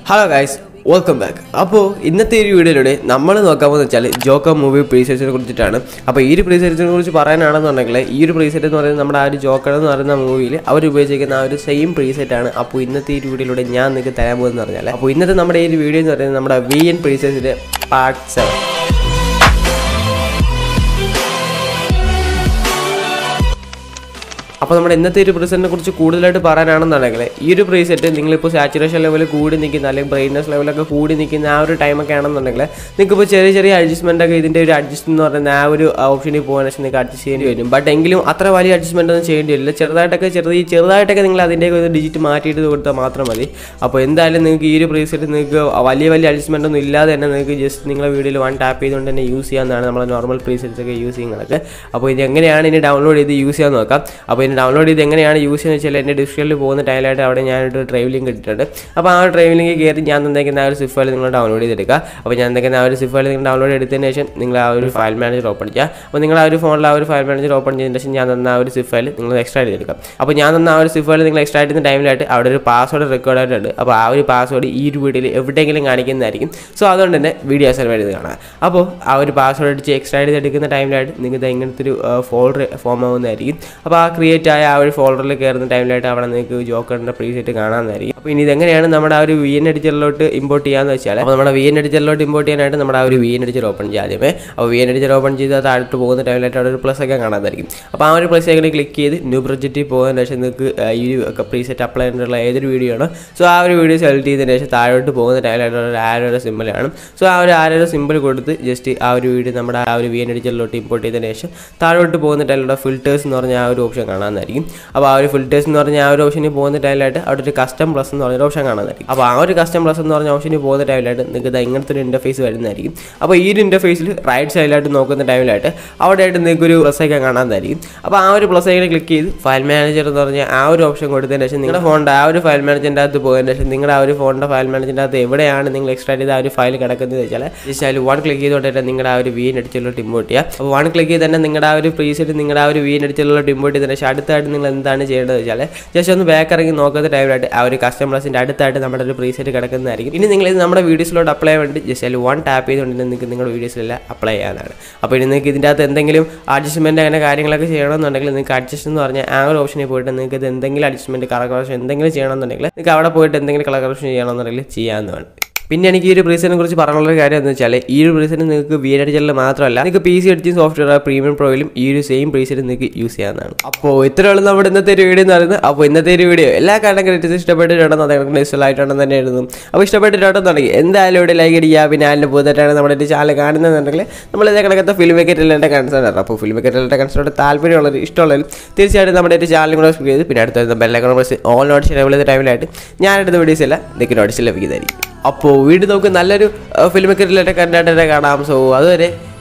hello guys welcome back അപ്പോൾ ഇന്നത്തെ ഒരു വീഡിയോയിലൂടെ നമ്മൾ നോക്കാൻ പോകുന്നത് വെച്ചാൽ ജോക്കർ മൂവി പ്രീസെറ്റിനെ കുറിച്ചിട്ടാണ് അപ്പോൾ ഈ ഒരു പ്രീസെറ്റിനെ കുറിച്ച് പറയാനാണെന്നുണ്ടെങ്കിൽ ഈ ഒരു പ്രീസെറ്റ് എന്ന് പറയുന്നത് നമ്മുടെ ആ ഒരു ജോക്കർ എന്ന് പറയുന്ന മൂവിയിൽ അവർ ഉപയോഗിച്ചിരിക്കുന്ന ആ ഒരു സെയിം പ്രീസെറ്റ് ആണ് അപ്പോൾ ഇന്നത്തെ ഈ ഒരു വീഡിയോയിലൂടെ ഞാൻ നിങ്ങൾക്ക് തരാൻ പോകുന്നത് പറഞ്ഞാൽ അപ്പോൾ ഇന്നത്തെ നമ്മുടെ ഈ ഒരു വീഡിയോ എന്ന് പറയുന്നത് നമ്മുടെ വി എൻ പ്രീസെറ്റിൻ്റെ പാർട്ട് സെവൻ അപ്പോൾ നമ്മുടെ ഇന്നത്തെ ഒരു പ്രീസെറ്റിനെ കുറിച്ച് കൂടുതലായിട്ട് പറയാനാണെന്നുണ്ടെങ്കിൽ ഈ ഒരു പ്രീസെറ്റ് നിങ്ങളിപ്പോൾ സാച്ചുറേഷൻ ലെവൽ കൂടി നിൽക്കുന്ന അല്ലെങ്കിൽ ബ്രൈറ്റ്നസ് ലെവലൊക്കെ കൂടി നിൽക്കുന്ന ആ ഒരു ടൈമൊക്കെ ആണെന്നുണ്ടെങ്കിൽ നിങ്ങൾക്കിപ്പോൾ ചെറിയ ചെറിയ അഡ്ജസ്റ്റ്മെൻ്റ് ഒക്കെ ഇതിൻ്റെ ഒരു അഡ്ജസ്റ്റ് എന്ന് പറയുന്ന ആ ഒരു ഓപ്ഷനിൽ പോകാൻ വെച്ചാൽ നിങ്ങൾക്ക് അഡ്ജസ്റ്റ് ചെയ്യേണ്ടി വരും ബട്ട് എങ്കിലും അത്ര വലിയ അഡ്ജസ്റ്റ്മെൻ്റ് ഒന്നും ചെയ്യേണ്ടി വരില്ല ചെറുതായിട്ടൊക്കെ ചെറിയ ചെറുതായിട്ടൊക്കെ നിങ്ങൾ അതിൻ്റെ ഒരു ഡിജിറ്റ് മാറ്റിയിട്ട് കൊടുത്താൽ മാത്രം മതി അപ്പോൾ എന്തായാലും നിങ്ങൾക്ക് ഈ ഒരു പ്രീസെറ്റ് നിങ്ങൾക്ക് വലിയ വലിയ അഡ്ജസ്റ്റ്മെൻ്റ് ഒന്നും ഇല്ലാതെ തന്നെ നിങ്ങൾക്ക് ജസ്റ്റ് നിങ്ങളുടെ വീഡിയോയിൽ വൺ ടാപ്പ് ചെയ്തുകൊണ്ട് തന്നെ യൂസ് ചെയ്യാവുന്നതാണ് നമ്മളെ നോർമൽ പ്രീസെറ്റ്സ് ഒക്കെ യൂസ് ചെയ്യുന്നതൊക്കെ അപ്പോൾ ഇത് എങ്ങനെയാണ് ഇനി ഡൗൺലോഡ് ചെയ്ത് യൂസ് ചെയ്യാൻ നോക്കാം അപ്പോൾ ഇതിന് ഡൗൺലോഡ് ചെയ്ത് എങ്ങനെയാണ് യൂസ് ചെയ്യുന്നത് വെച്ചാൽ എൻ്റെ ഡിസ്ക്രിപ്ഷനിൽ പോകുന്ന ടൈലായിട്ട് അവിടെ ഞാനൊരു ഡ്രൈവ് ലിങ്ക് ഇട്ടിട്ടുണ്ട് അപ്പോൾ ആ ഡ്രൈവ് ലിങ്ക് കയറി ഞാൻ തന്നേക്കുന്ന ആ ഒരു സിഫ് ഫയൽ നിങ്ങൾ ഡൗൺലോഡ് ചെയ്തെടുക്കുക അപ്പോൾ ഞാൻ തന്നേക്കുന്ന ആ ഒരു സിഫ് ഫയൽ നിങ്ങൾ ഡൗൺലോഡ് എടുത്തതിന് ശേഷം നിങ്ങൾ ആ ഒരു ഫയൽ മാനേജർ ഓപ്പൺ ചെയ്യുക അപ്പോൾ നിങ്ങൾ ആ ഒരു ഫോണിൽ ആ ഒരു ഫയൽ മാനേജർ ഓപ്പൺ ചെയ്തതിന് ശേഷം ഞാൻ തന്ന ആ ഒരു സിഫ് ഫയൽ നിങ്ങൾ എക്സ്ട്രാ ചെയ്തെടുക്കാം അപ്പോൾ ഞാൻ തന്ന ആ ഒരു സിഫ് ഫയൽ നിങ്ങൾ എക്സ്ട്രാ ചെയ്യുന്ന ടൈമിലായിട്ട് അവിടെ ഒരു പാസ്വേഡ് റെക്കോർഡ് ആയിട്ടുണ്ട് അപ്പോൾ ആ ഒരു പാസ്വേഡ് ഈ ഒരു വീഡിയോയിൽ എവിടെയെങ്കിലും കാണിക്കുന്നതായിരിക്കും സോ അതുകൊണ്ട് തന്നെ വീഡിയോ അസൈൻമെൻറ്റ് ഇത് കാണാം അപ്പോൾ ആ ഒരു പാസ്വേഡ് അടിച്ച് എക്സ്ട്രാ ചെയ്ത് എടുക്കുന്ന ടൈമിലായിട്ട് നിങ്ങൾക്ക് ഇങ്ങനത്തെ ഒരു ഫോൾഡർ ഫോം ആവുന്നതായിരിക്കും അപ്പോൾ ആ ക്രിയേറ്റ് ആയ ആ ഒരു ഫോൾഡറിൽ കയറുന്ന ടൈമിലായിട്ട് അവിടെ നിങ്ങൾക്ക് ജോക്കറിൻ്റെ പ്രീസെറ്റ് കാണാമെന്നായിരിക്കും അപ്പോൾ ഇനി ഇതെങ്ങനെയാണ് നമ്മുടെ ആ ഒരു വി എൻ എഡിറ്ററിലോട്ട് ഇമ്പോർട്ട് ചെയ്യാന്ന് വെച്ചാൽ അപ്പോൾ നമ്മുടെ വി എൻ എഡിറ്ററിലോട്ട് ഇമ്പോർട്ട് ചെയ്യാനായിട്ട് നമ്മുടെ ആ ഒരു വി എൻ എഡിറ്റർ ഓപ്പൺ ചെയ്യാം ആദ്യമേ അപ്പോൾ വി എൻ എഡിറ്റർ ഓപ്പൺ ചെയ്ത് അത് താഴോട്ട് പോകുന്ന ടൈമിലായിട്ട് അവിടെ ഒരു പ്ലസ് ഒക്കെ കാണാതായിരിക്കും അപ്പോൾ ആ ഒരു പ്ലസ് ഒക്കെ ക്ലിക്ക് ചെയ്ത് ന്യൂ പ്രൊജക്റ്റിൽ പോകുന്നതിന് ശേഷം നിങ്ങൾക്ക് ഈ ഒരു പ്രീസെറ്റ് അപ്ലൈ ചെയ്തിട്ടുള്ള ഏതൊരു വീഡിയോ ആണ് സോ ആ ഒരു വീഡിയോ സെലക്ട് ചെയ്തതിന് ശേഷം താഴോട്ട് പോകുന്ന ടൈമിലായിട്ട് ഒരു ആരോയുടെ സിമ്പിളാണ് സോ ആ ഒരു ആരോയുടെ സിമ്പിൾ കൊടുത്ത് ജസ്റ്റ് ആ ഒരു വീഡിയോ നമ്മുടെ ആ ഒരു വി എൻ എഡിറ്ററിലോട്ട് ഇമ്പോർട്ട് ചെയ്തതിന് ശേഷം താഴോട്ട് പോകുന്ന ടൈമിലുള്ള ഫിൽറ്റേഴ്സ് എന്ന് പറഞ്ഞ ആ ഒരു ഓപ്ഷൻ കാണാമെന്നായിരിക്കും അപ്പോൾ ആ ഒരു ഫിൽറ്റേഴ്സ് എന്ന് പറഞ്ഞ ആ ഒരു ഓപ്ഷനിൽ പോകുന്ന ടൈമിലായിട്ട് അവിടെ ഒരു കസ്റ്റം പ്ലസ് എന്ന് പറഞ്ഞ ഓപ്ഷൻ കാണാതായിരിക്കും അപ്പോൾ ആ ഒരു കസ്റ്റം പ്ലസ് എന്ന് പറഞ്ഞ ഓപ്ഷനിൽ പോകുന്ന ടൈമിലായിട്ട് നിങ്ങൾക്ക് ദാ ഇങ്ങനത്തെ ഒരു ഇൻ്റർഫേസ് വരുന്നതായിരിക്കും അപ്പോൾ ഈ ഒരു ഇൻ്റർഫേസിൽ റൈറ്റ് സൈഡിലായിട്ട് നോക്കുന്ന ടൈമിലായിട്ട് അവിടെയായിട്ട് നിങ്ങൾക്ക് ഒരു പ്ലസ് ഒക്കെ കാണാതായിരിക്കും അപ്പോൾ ആ ഒരു പ്ലസ് ഒക്കെ ക്ലിക്ക് ചെയ്ത് ഫയൽ മാനേജർ എന്ന് പറഞ്ഞ ആ ഒരു ഓപ്ഷൻ കൊടുത്തതിന് ശേഷം നിങ്ങളുടെ ഫോണിൻ്റെ ആ ഒരു ഫയൽ മാനേജറിൻ്റെ അകത്ത് പോയതിന് ശേഷം നിങ്ങളുടെ ആ ഒരു ഫോണിൻ്റെ ഫയൽ മാനേജറിൻ്റെ അകത്ത് എവിടെയാണ് നിങ്ങൾ എക്സ്ട്രാ ചെയ്ത ആ ഒരു ഫയൽ കിടക്കുന്നത് വെച്ചാൽ ജസ്റ്റ് അതിൽ വൺ ക്ലിക്ക് ചെയ്തുകൊണ്ട് തന്നെ നിങ്ങളുടെ ആ ഒരു വീൻ അടിച്ചുള്ള ഇമ്പോർട്ട് ചെയ്യുക അപ്പോൾ വൺ ക്ലിക്ക് ചെയ്ത് തന്നെ നിങ്ങളുടെ ആ ഒരു പ്രീസെറ്റ് നിങ്ങളുടെ ആ ഒരു വീൻ അടിച്ചുള്ള ഇമ്പോർട്ട് ചെയ്തതിന് ശേഷം അടുത്തായിട്ട് നിങ്ങൾ എന്താണ് ചെയ്യേണ്ടത് വെച്ചാൽ ജസ്റ്റ് ഒന്ന് ബാക്ക് ഇറങ്ങി നോക്കുന്ന ടൈമിലായിട്ട് ആ ഒരു കസ്റ്റമേഴ്സിൻ്റെ അടുത്തായിട്ട് നമ്മുടെ ഒരു പ്രീസെറ്റ് കിടക്കുന്നതായിരിക്കും ഇനി നിങ്ങൾ ഇത് നമ്മുടെ വീഡിയോസിലോട്ട് അപ്ലൈ ചെയ്യാൻ വേണ്ടി ജസ്റ്റ് അതിൽ വൺ ടാപ്പ് ചെയ്തുകൊണ്ട് നിങ്ങൾക്ക് നിങ്ങളുടെ വീഡിയോസിലെല്ലാം അപ്ലൈ ചെയ്യാനാണ് അപ്പോൾ ഇനി നിങ്ങൾക്ക് ഇതിൻ്റെ അകത്ത് എന്തെങ്കിലും അഡ്ജസ്റ്റ്മെൻറ്റ് അങ്ങനെ കാര്യങ്ങളൊക്കെ ചെയ്യണമെന്നുണ്ടെങ്കിൽ നിങ്ങൾക്ക് അഡ്ജസ്റ്റ് എന്ന് പറഞ്ഞാൽ ആ ഒരു ഓപ്ഷനിൽ പോയിട്ട് നിങ്ങൾക്ക് ഇത് എന്തെങ്കിലും അഡ്ജസ്റ്റ്മെൻറ്റ് കളർ കറക്ഷൻ എന്തെങ്കിലും ചെയ്യണമെന്നുണ്ടെങ്കിൽ നിങ്ങൾക്ക് അവിടെ പോയിട്ട് എന്തെങ്കിലും കളർ കറക്ഷൻ ചെയ്യണമെന്നുണ്ടെങ്കിൽ ചെയ്യാവുന്നതാണ് പിന്നെ എനിക്ക് ഈ ഒരു പ്രീസെറ്റിനെ കുറിച്ച് പറയാനുള്ള ഒരു കാര്യം എന്ന് വെച്ചാൽ ഈ ഒരു പ്രീസെറ്റ് നിങ്ങൾക്ക് വി എഡിറ്ററിൽ മാത്രമല്ല നിങ്ങൾക്ക് P C editing software premium പ്രോയിലും ഈ ഒരു സെയിം പ്രീസെറ്റ് നിങ്ങൾക്ക് യൂസ് ചെയ്യാവുന്നതാണ് അപ്പോൾ ഇത്രയുള്ള നമ്മുടെ ഇന്നത്തെ ഒരു വീഡിയോ എന്ന് പറയുന്നത് അപ്പോൾ ഇന്നത്തെ ഒരു വീഡിയോ എല്ലാ കാരണം ക്രിറ്റിക്സ് ഇഷ്ടപ്പെട്ടിട്ടുണ്ടെന്ന് അദ്ദേഹം ഇഷ്ടമായിട്ടുണ്ടെന്ന് തന്നെ എഴുതുന്നു അപ്പോൾ ഇഷ്ടപ്പെട്ടിട്ടുണ്ടെന്നുണ്ടെങ്കിൽ എന്തായാലും ഇവിടെ ലൈക്ക് അടിക്കുക പിന്നെ അതിൻ്റെ പുതുതായിട്ടാണ് നമ്മുടെ ഒരു ചാനൽ കാണുന്നതെന്നുണ്ടെങ്കിൽ നമ്മൾ ഇതേ കണക്കത്തെ ഫിലിം വെക്കറ്റിലെ കൺസേൺ ആണ് അപ്പോൾ ഫിലിം വെക്കറ്റിലെ കൺസേൺ താല്പര്യമുള്ളവർ ഇഷ്ടമുള്ളവർ തീർച്ചയായിട്ടും നമ്മുടെ ഒരു ചാനൽ കൂടെ സബ്സ്ക്രൈബ് ചെയ്ത് പിന്നെ അടുത്ത വരുന്ന ബെല്ലൈക്കൺ പ്രസ് ഓൺ നോട്ടിഷൻ എവിടെ ടൈമിലായിട്ട് ഞാനെടുത്ത വീഡിയോസ് എല്ലാം നിങ്ങൾക്ക് നോട്ടിഷൻ ലഭിക്കുന്നതായിരിക്കും അപ്പോൾ വീട് നമുക്ക് നല്ലൊരു ഫിലിം വെക്കറ്റിലെ കണ്ടായിട്ട് കാണാം സോ അതുവരെ